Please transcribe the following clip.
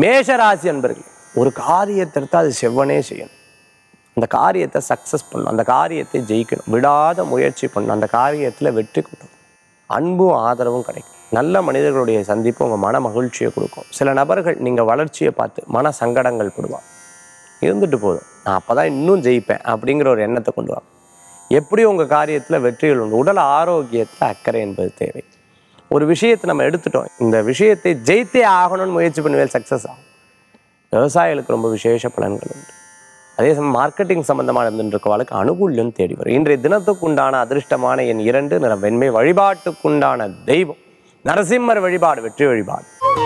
மேஷராசி அன்பர்கள் ஒரு காரியத்தை எடுத்து அது செவ்வனே செய்யணும் அந்த காரியத்தை சக்ஸஸ் பண்ணணும் அந்த காரியத்தை ஜெயிக்கணும் விடாத முயற்சி பண்ணணும் அந்த காரியத்தில் வெற்றி கொண்டணும் அன்பும் ஆதரவும் கிடைக்கும் நல்ல மனிதர்களுடைய சந்திப்பு உங்கள் மன மகிழ்ச்சியை கொடுக்கும் சில நபர்கள் நீங்கள் வளர்ச்சியை பார்த்து மன சங்கடங்கள் படுவாங்க இருந்துட்டு போதும் நான் அப்போ தான் இன்னும் ஜெயிப்பேன் அப்படிங்கிற ஒரு எண்ணத்தை கொண்டு வாங்க எப்படி உங்கள் காரியத்தில் வெற்றிகள் உண்டு உடல் ஆரோக்கியத்தில் அக்கறை என்பது தேவை ஒரு விஷயத்தை நம்ம எடுத்துட்டோம் இந்த விஷயத்தை ஜெயித்தே ஆகணும்னு முயற்சி பண்ணுவேல் சக்ஸஸ் ஆகும் விவசாயிகளுக்கு ரொம்ப விசேஷ பலன்கள் உண்டு அதே சமயம் மார்க்கெட்டிங் சம்பந்தமான இருந்துருக்கவாளுக்கு அனுகூல்யம் தேடி வரும் இன்றைய தினத்துக்குண்டான அதிர்ஷ்டமான என் இரண்டு நிறம் வெண்மை வழிபாட்டுக்குண்டான தெய்வம் நரசிம்மர் வழிபாடு வெற்றி வழிபாடு